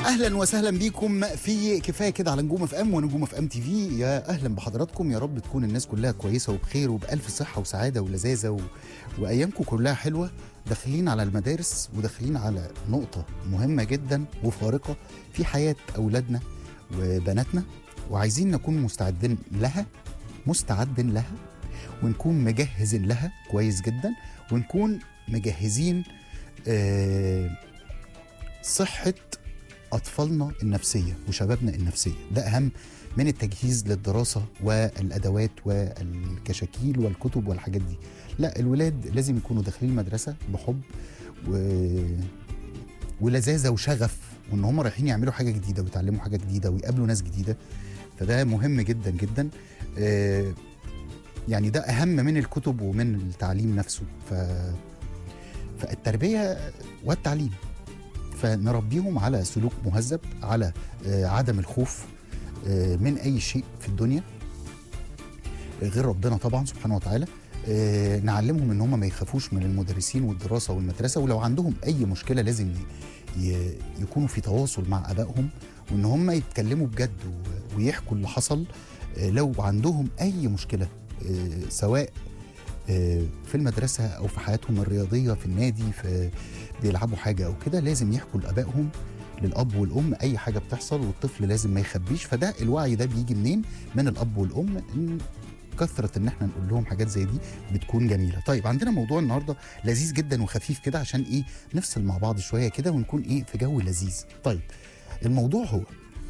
اهلا وسهلا بيكم في كفايه كده على نجوم اف ام ونجوم اف ام تي في يا اهلا بحضراتكم يا رب تكون الناس كلها كويسه وبخير وبالف صحه وسعاده ولذاذه و... وايامكم كلها حلوه داخلين على المدارس وداخلين على نقطه مهمه جدا وفارقه في حياه اولادنا وبناتنا وعايزين نكون مستعدين لها مستعدين لها ونكون مجهزين لها كويس جدا ونكون مجهزين آه صحه اطفالنا النفسيه وشبابنا النفسيه ده اهم من التجهيز للدراسه والادوات والكشاكيل والكتب والحاجات دي لا الولاد لازم يكونوا داخلين المدرسه بحب و... ولذاذه وشغف وان هم رايحين يعملوا حاجه جديده ويتعلموا حاجه جديده ويقابلوا ناس جديده فده مهم جدا جدا آه، يعني ده اهم من الكتب ومن التعليم نفسه ف فالتربيه والتعليم فنربيهم على سلوك مهذب على آه، عدم الخوف آه، من اي شيء في الدنيا آه، غير ربنا طبعا سبحانه وتعالى آه، نعلمهم ان هم ما يخافوش من المدرسين والدراسه والمدرسه ولو عندهم اي مشكله لازم ي- ي- يكونوا في تواصل مع ابائهم وان هم يتكلموا بجد و- ويحكوا اللي حصل آه، لو عندهم اي مشكله آه، سواء آه، في المدرسه او في حياتهم الرياضيه في النادي في بيلعبوا حاجه او كده لازم يحكوا لابائهم للاب والام اي حاجه بتحصل والطفل لازم ما يخبيش فده الوعي ده بيجي منين من الاب والام ان كثره ان احنا نقول لهم حاجات زي دي بتكون جميله طيب عندنا موضوع النهارده لذيذ جدا وخفيف كده عشان ايه نفصل مع بعض شويه كده ونكون ايه في جو لذيذ طيب الموضوع هو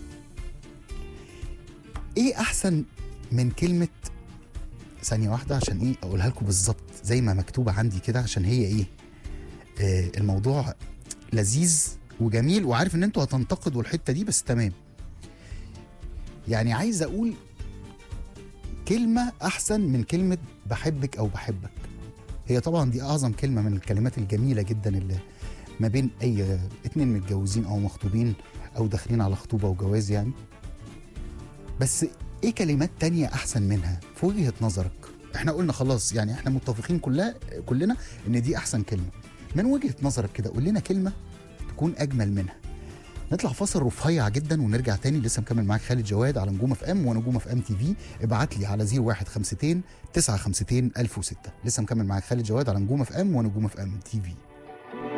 ايه احسن من كلمه ثانيه واحده عشان ايه اقولها لكم بالظبط زي ما مكتوبه عندي كده عشان هي ايه آه الموضوع لذيذ وجميل وعارف ان انتوا هتنتقدوا الحته دي بس تمام يعني عايز اقول كلمه احسن من كلمه بحبك او بحبك هي طبعا دي اعظم كلمه من الكلمات الجميله جدا اللي ما بين اي اتنين متجوزين او مخطوبين او داخلين على خطوبه وجواز يعني بس ايه كلمات تانية احسن منها في وجهه نظرك احنا قلنا خلاص يعني احنا متفقين كلها كلنا ان دي احسن كلمه من وجهه نظرك كده قول لنا كلمه تكون اجمل منها نطلع فاصل رفيع جدا ونرجع تاني لسه مكمل معاك خالد جواد على نجوم اف ام ونجوم اف ام تي في ابعت لي على 0152 952 1006 لسه مكمل معاك خالد جواد على نجوم اف ام ونجوم اف ام تي في